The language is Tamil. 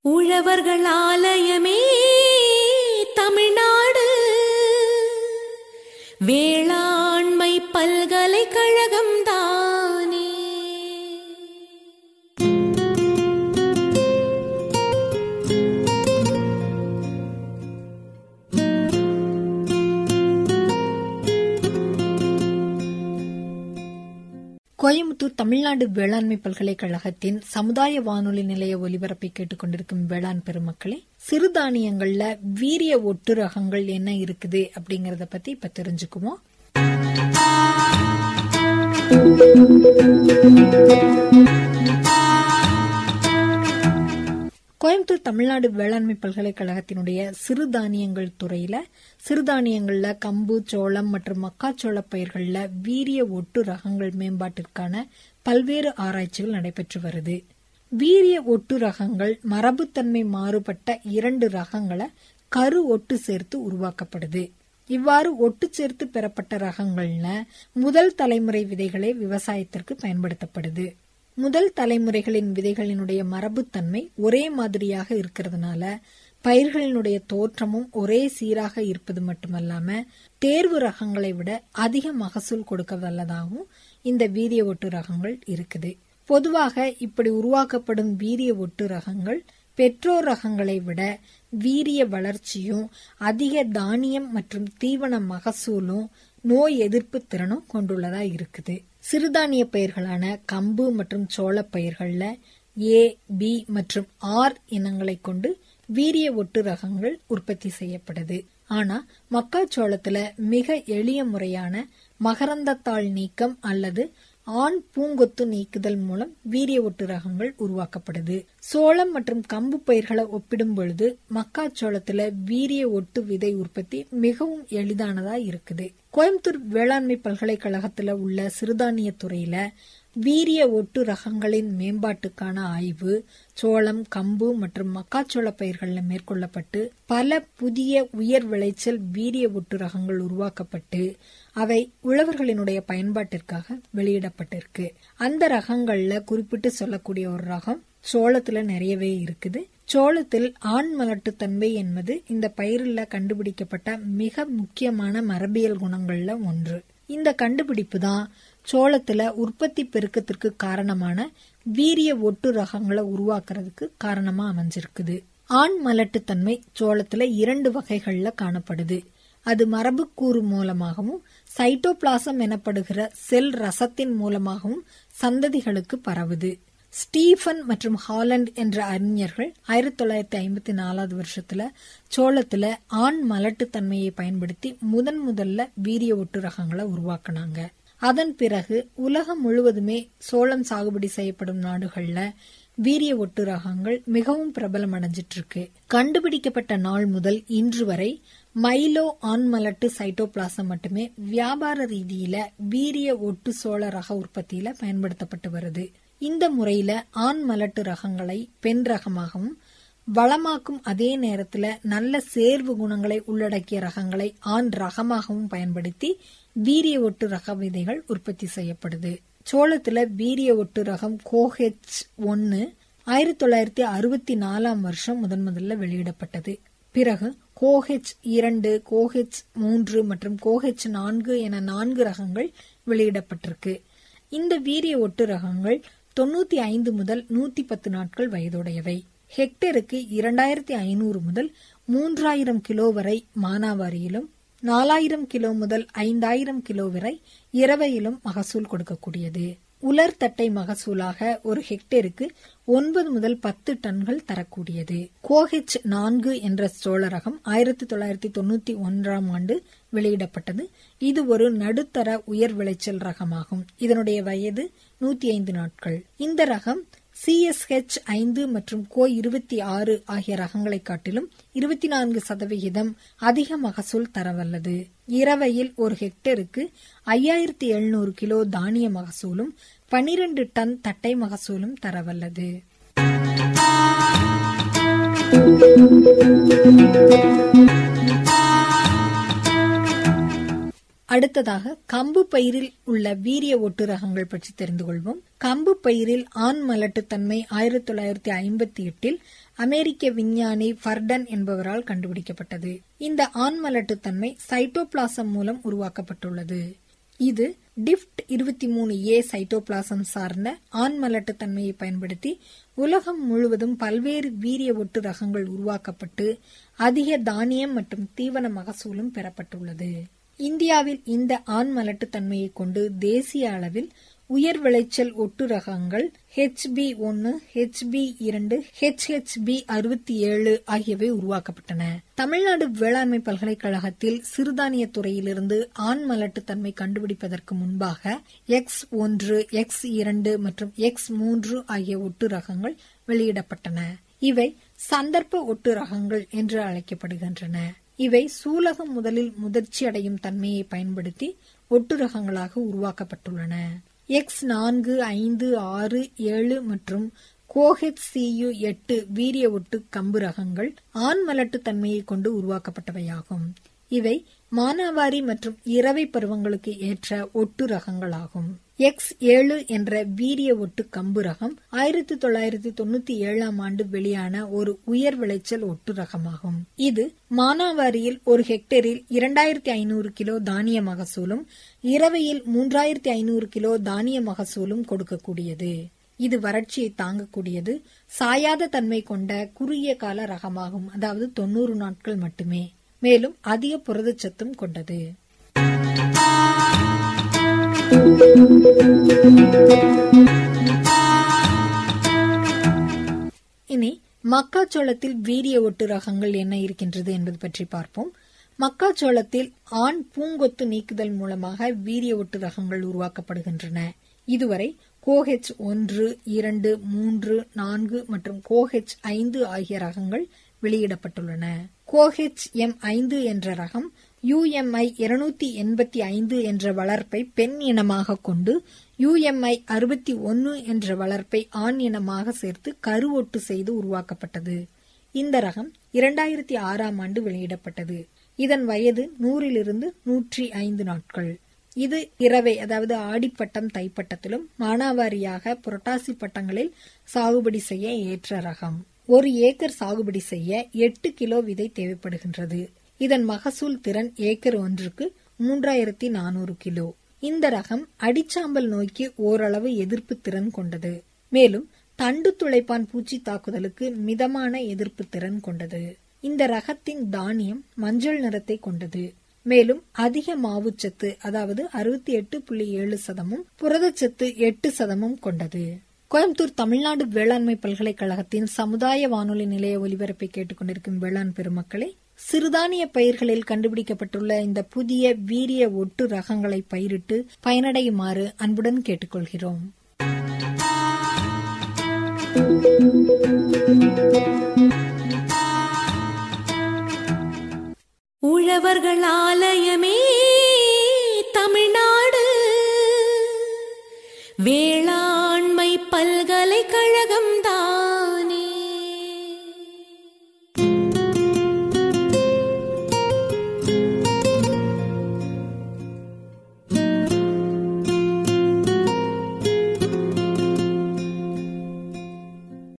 உழவர்கள் ஆலயமே தமிழ்நாடு வேளாண்மை பல்கலைக்கழகம் தானே கோயம்புத்தூர் தமிழ்நாடு வேளாண்மை பல்கலைக்கழகத்தின் சமுதாய வானொலி நிலைய ஒலிபரப்பை கேட்டுக்கொண்டிருக்கும் வேளாண் பெருமக்களே சிறுதானியங்கள்ல வீரிய ஒட்டு ரகங்கள் என்ன இருக்குது அப்படிங்கறத பத்தி இப்ப தெரிஞ்சுக்குவோம் கோயம்புத்தூர் தமிழ்நாடு வேளாண்மை பல்கலைக்கழகத்தினுடைய சிறுதானியங்கள் துறையில சிறுதானியங்கள்ல கம்பு சோளம் மற்றும் மக்காச்சோள பயிர்கள்ல வீரிய ஒட்டு ரகங்கள் மேம்பாட்டிற்கான பல்வேறு ஆராய்ச்சிகள் நடைபெற்று வருது வீரிய ஒட்டு ரகங்கள் மரபுத்தன்மை மாறுபட்ட இரண்டு ரகங்களை கரு ஒட்டு சேர்த்து உருவாக்கப்படுது இவ்வாறு ஒட்டு சேர்த்து பெறப்பட்ட ரகங்கள்ல முதல் தலைமுறை விதைகளே விவசாயத்திற்கு பயன்படுத்தப்படுது முதல் தலைமுறைகளின் விதைகளினுடைய மரபுத்தன்மை ஒரே மாதிரியாக இருக்கிறதுனால பயிர்களினுடைய தோற்றமும் ஒரே சீராக இருப்பது மட்டுமல்லாம தேர்வு ரகங்களை விட அதிக மகசூல் கொடுக்க வல்லதாகவும் இந்த வீரிய ஒட்டு ரகங்கள் இருக்குது பொதுவாக இப்படி உருவாக்கப்படும் வீரிய ஒட்டு ரகங்கள் பெற்றோர் ரகங்களை விட வீரிய வளர்ச்சியும் அதிக தானியம் மற்றும் தீவன மகசூலும் நோய் எதிர்ப்பு திறனும் கொண்டுள்ளதா இருக்குது சிறுதானிய பயிர்களான கம்பு மற்றும் சோள பயிர்கள்ல ஏ பி மற்றும் ஆர் இனங்களை கொண்டு வீரிய ஒட்டு ரகங்கள் உற்பத்தி செய்யப்படுது ஆனா மக்காச்சோளத்துல மிக எளிய முறையான மகரந்தத்தாள் நீக்கம் அல்லது ஆண் பூங்கொத்து நீக்குதல் மூலம் வீரிய ஒட்டு ரகங்கள் உருவாக்கப்படுது சோளம் மற்றும் கம்பு பயிர்களை ஒப்பிடும் பொழுது மக்காச்சோளத்துல வீரிய ஒட்டு விதை உற்பத்தி மிகவும் எளிதானதா இருக்குது கோயம்புத்தூர் வேளாண்மை பல்கலைக்கழகத்துல உள்ள சிறுதானிய துறையில வீரிய ஒட்டு ரகங்களின் மேம்பாட்டுக்கான ஆய்வு சோளம் கம்பு மற்றும் மக்காச்சோள பயிர்கள்ல மேற்கொள்ளப்பட்டு பல புதிய உயர் விளைச்சல் வீரிய ஒட்டு ரகங்கள் உருவாக்கப்பட்டு அவை உழவர்களினுடைய பயன்பாட்டிற்காக வெளியிடப்பட்டிருக்கு அந்த ரகங்கள்ல குறிப்பிட்டு சொல்லக்கூடிய ஒரு ரகம் சோளத்துல நிறையவே இருக்குது சோளத்தில் ஆண் மலட்டுத்தன்மை என்பது இந்த பயிரில் கண்டுபிடிக்கப்பட்ட மிக முக்கியமான மரபியல் குணங்கள்ல ஒன்று இந்த கண்டுபிடிப்பு தான் சோளத்துல உற்பத்தி பெருக்கத்திற்கு காரணமான வீரிய ஒட்டு ரகங்களை உருவாக்குறதுக்கு காரணமா அமைஞ்சிருக்குது ஆண் மலட்டுத்தன்மை சோளத்துல இரண்டு வகைகள்ல காணப்படுது அது மரபுக்கூறு மூலமாகவும் சைட்டோபிளாசம் எனப்படுகிற செல் ரசத்தின் மூலமாகவும் சந்ததிகளுக்கு பரவுது ஸ்டீஃபன் மற்றும் ஹாலண்ட் என்ற அறிஞர்கள் ஆயிரத்தி தொள்ளாயிரத்தி ஐம்பத்தி நாலாவது வருஷத்துல சோளத்துல ஆண் மலட்டுத்தன்மையை பயன்படுத்தி முதன் முதல்ல வீரிய ஒட்டு ரகங்களை உருவாக்குனாங்க அதன் பிறகு உலகம் முழுவதுமே சோளம் சாகுபடி செய்யப்படும் நாடுகள்ல வீரிய ஒட்டு ரகங்கள் மிகவும் பிரபலம் அடைஞ்சிட்டு இருக்கு கண்டுபிடிக்கப்பட்ட நாள் முதல் இன்று வரை மைலோ ஆண்மலட்டு சைட்டோபிளாசம் மட்டுமே வியாபார ரீதியில வீரிய ஒட்டு சோள ரக உற்பத்தியில பயன்படுத்தப்பட்டு வருது இந்த முறையில ஆண் மலட்டு ரகங்களை பெண் ரகமாகவும் வளமாக்கும் அதே நேரத்துல நல்ல சேர்வு குணங்களை உள்ளடக்கிய ரகங்களை ஆண் ரகமாகவும் பயன்படுத்தி வீரிய ஒட்டு ரக விதைகள் உற்பத்தி செய்யப்படுது சோளத்துல வீரிய ஒட்டு ரகம் கோஹெச் ஒன்னு ஆயிரத்தி தொள்ளாயிரத்தி அறுபத்தி நாலாம் வருஷம் முதன் முதல்ல வெளியிடப்பட்டது பிறகு கோஹெச் இரண்டு கோஹெச் மூன்று மற்றும் கோஹெச் நான்கு என நான்கு ரகங்கள் வெளியிடப்பட்டிருக்கு இந்த வீரிய ஒட்டு ரகங்கள் தொண்ணூத்தி ஐந்து முதல் நூத்தி பத்து நாட்கள் வயதுடையவை ஹெக்டேருக்கு இரண்டாயிரத்தி ஐநூறு முதல் மூன்றாயிரம் கிலோ வரை மானாவாரியிலும் நாலாயிரம் கிலோ முதல் ஐந்தாயிரம் கிலோ வரை இரவையிலும் மகசூல் கொடுக்கக்கூடியது உலர் தட்டை மகசூலாக ஒரு ஹெக்டேருக்கு ஒன்பது முதல் பத்து டன்கள் தரக்கூடியது கோஹெச் நான்கு என்ற சோழ ரகம் ஆயிரத்தி தொள்ளாயிரத்தி தொண்ணூத்தி ஒன்றாம் ஆண்டு வெளியிடப்பட்டது இது ஒரு நடுத்தர உயர் விளைச்சல் ரகமாகும் இதனுடைய வயது நூத்தி ஐந்து நாட்கள் இந்த ரகம் சிஎஸ்ஹெச் ஐந்து மற்றும் கோ இருபத்தி ஆறு ஆகிய ரகங்களை காட்டிலும் இருபத்தி நான்கு சதவிகிதம் அதிக மகசூல் தரவல்லது இரவையில் ஒரு ஹெக்டருக்கு ஐயாயிரத்தி எழுநூறு கிலோ தானிய மகசூலும் பனிரெண்டு டன் தட்டை மகசூலும் தரவல்லது அடுத்ததாக கம்பு பயிரில் உள்ள வீரிய ஒட்டு ரகங்கள் பற்றி தெரிந்து கொள்வோம் கம்பு பயிரில் ஆண் மலட்டுத்தன்மை ஆயிரத்தி தொள்ளாயிரத்தி ஐம்பத்தி எட்டில் அமெரிக்க விஞ்ஞானி ஃபர்டன் என்பவரால் கண்டுபிடிக்கப்பட்டது இந்த ஆண்மலட்டுத்தன்மை சைட்டோபிளாசம் மூலம் உருவாக்கப்பட்டுள்ளது இது டிஃப்ட் இருபத்தி மூணு ஏ சைட்டோபிளாசம் சார்ந்த ஆண்மலட்டு தன்மையை பயன்படுத்தி உலகம் முழுவதும் பல்வேறு வீரிய ஒட்டு ரகங்கள் உருவாக்கப்பட்டு அதிக தானியம் மற்றும் தீவன மகசூலும் பெறப்பட்டுள்ளது இந்தியாவில் இந்த ஆண்மலட்டு தன்மையை கொண்டு தேசிய அளவில் உயர் விளைச்சல் ஒட்டு ரகங்கள் ஹெச்பி ஒன்னு ஹெச்பி இரண்டு ஹெச்ஹெச்பி அறுபத்தி ஏழு ஆகியவை உருவாக்கப்பட்டன தமிழ்நாடு வேளாண்மை பல்கலைக்கழகத்தில் சிறுதானிய துறையிலிருந்து ஆண் மலட்டுத்தன்மை கண்டுபிடிப்பதற்கு முன்பாக எக்ஸ் ஒன்று எக்ஸ் இரண்டு மற்றும் எக்ஸ் மூன்று ஆகிய ஒட்டு ரகங்கள் வெளியிடப்பட்டன இவை சந்தர்ப்ப ஒட்டு ரகங்கள் என்று அழைக்கப்படுகின்றன இவை சூலகம் முதலில் முதிர்ச்சி அடையும் தன்மையை பயன்படுத்தி ஒட்டு ரகங்களாக உருவாக்கப்பட்டுள்ளன எக்ஸ் நான்கு ஐந்து ஆறு ஏழு மற்றும் கோஹெச் சியு எட்டு வீரிய ஒட்டு கம்பு ரகங்கள் ஆண் மலட்டு தன்மையை கொண்டு உருவாக்கப்பட்டவையாகும் இவை மானாவாரி மற்றும் இரவை பருவங்களுக்கு ஏற்ற ஒட்டு ரகங்களாகும் எக்ஸ் ஏழு என்ற வீரிய ஒட்டு கம்பு ரகம் ஆயிரத்தி தொள்ளாயிரத்தி தொண்ணூத்தி ஏழாம் ஆண்டு வெளியான ஒரு உயர் விளைச்சல் ஒட்டு ரகமாகும் இது மானாவாரியில் ஒரு ஹெக்டேரில் இரண்டாயிரத்தி ஐநூறு கிலோ தானிய மகசூலும் இரவையில் மூன்றாயிரத்தி ஐநூறு கிலோ தானிய மகசூலும் கொடுக்கக்கூடியது இது வறட்சியை தாங்கக்கூடியது சாயாத தன்மை கொண்ட குறுகிய கால ரகமாகும் அதாவது தொண்ணூறு நாட்கள் மட்டுமே மேலும் அதிக புரதச்சத்தும் கொண்டது இனி மக்காச்சோளத்தில் வீரிய ஒட்டு ரகங்கள் என்ன இருக்கின்றது என்பது பற்றி பார்ப்போம் மக்காச்சோளத்தில் ஆண் பூங்கொத்து நீக்குதல் மூலமாக வீரிய ஒட்டு ரகங்கள் உருவாக்கப்படுகின்றன இதுவரை கோஹெச் ஒன்று இரண்டு மூன்று நான்கு மற்றும் கோஹெச் ஐந்து ஆகிய ரகங்கள் வெளியிடப்பட்டுள்ளன கோஹெச் எம் ஐந்து என்ற ரகம் யுஎம்ஐ இருநூத்தி எண்பத்தி ஐந்து என்ற வளர்ப்பை பெண் இனமாக கொண்டு யுஎம்ஐ அறுபத்தி ஒன்னு என்ற வளர்ப்பை ஆண் இனமாக சேர்த்து கருவொட்டு செய்து உருவாக்கப்பட்டது இந்த ரகம் இரண்டாயிரத்தி ஆறாம் ஆண்டு வெளியிடப்பட்டது இதன் வயது நூறிலிருந்து நூற்றி ஐந்து நாட்கள் இது இரவை அதாவது ஆடிப்பட்டம் தைப்பட்டத்திலும் மானாவாரியாக புரட்டாசி பட்டங்களில் சாகுபடி செய்ய ஏற்ற ரகம் ஒரு ஏக்கர் சாகுபடி செய்ய எட்டு கிலோ விதை தேவைப்படுகின்றது இதன் மகசூல் திறன் ஏக்கர் ஒன்றுக்கு மூன்றாயிரத்தி நானூறு கிலோ இந்த ரகம் அடிச்சாம்பல் நோய்க்கு ஓரளவு எதிர்ப்பு திறன் கொண்டது மேலும் தண்டு துளைப்பான் பூச்சி தாக்குதலுக்கு மிதமான எதிர்ப்பு திறன் கொண்டது இந்த ரகத்தின் தானியம் மஞ்சள் நிறத்தை கொண்டது மேலும் அதிக மாவுச்சத்து அதாவது அறுபத்தி எட்டு புள்ளி ஏழு சதமும் புரதச்சத்து எட்டு சதமும் கொண்டது கோயம்புத்தூர் தமிழ்நாடு வேளாண்மை பல்கலைக்கழகத்தின் சமுதாய வானொலி நிலைய ஒலிபரப்பை கேட்டுக்கொண்டிருக்கும் வேளாண் பெருமக்களே சிறுதானிய பயிர்களில் கண்டுபிடிக்கப்பட்டுள்ள இந்த புதிய வீரிய ஒட்டு ரகங்களை பயிரிட்டு பயனடையுமாறு அன்புடன் கேட்டுக்கொள்கிறோம் உழவர்கள் ஆலயமே